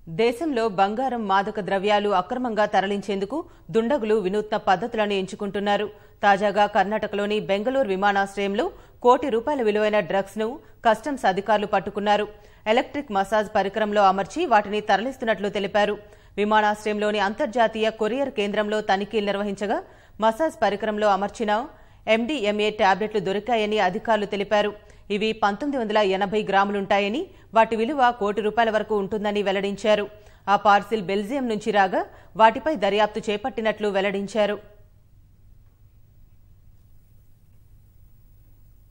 దేశంలో బంగారం మాదక ద్రవ్యాలు అక్రమంగా తరలించేందుకు దుండగులు వినూత్న పద్ధతులను ఎంచుకుంటున్నారు తాజాగా కర్ణాటకలోని బెంగళూరు విమానాశ్రయంలో కోటి రూపాయల విలువైన డ్రగ్స్ ను కస్టమ్స్ అధికారులు పట్టుకున్నారు ఎలక్ట్రిక్ మసాజ్ పరికరంలో అమర్చి వాటిని తరలిస్తున్నట్లు తెలిపారు విమానాశ్రయంలోని అంతర్జాతీయ కొరియర్ కేంద్రంలో తనిఖీలు నిర్వహించగా మసాజ్ పరికరంలో అమర్చిన ఎండీఎంఏ టాబ్లెట్లు దొరికాయని అధికారులు తెలిపారు ఇవి పంతొమ్మిది వందల ఎనభై గ్రాములుంటాయని వాటి విలువ కోటి రూపాయల వరకు ఉంటుందని వెల్లడించారు ఆ పార్సిల్ బెల్జియం నుంచి రాగా వాటిపై దర్యాప్తు చేపట్టినట్లు వెల్లడించారు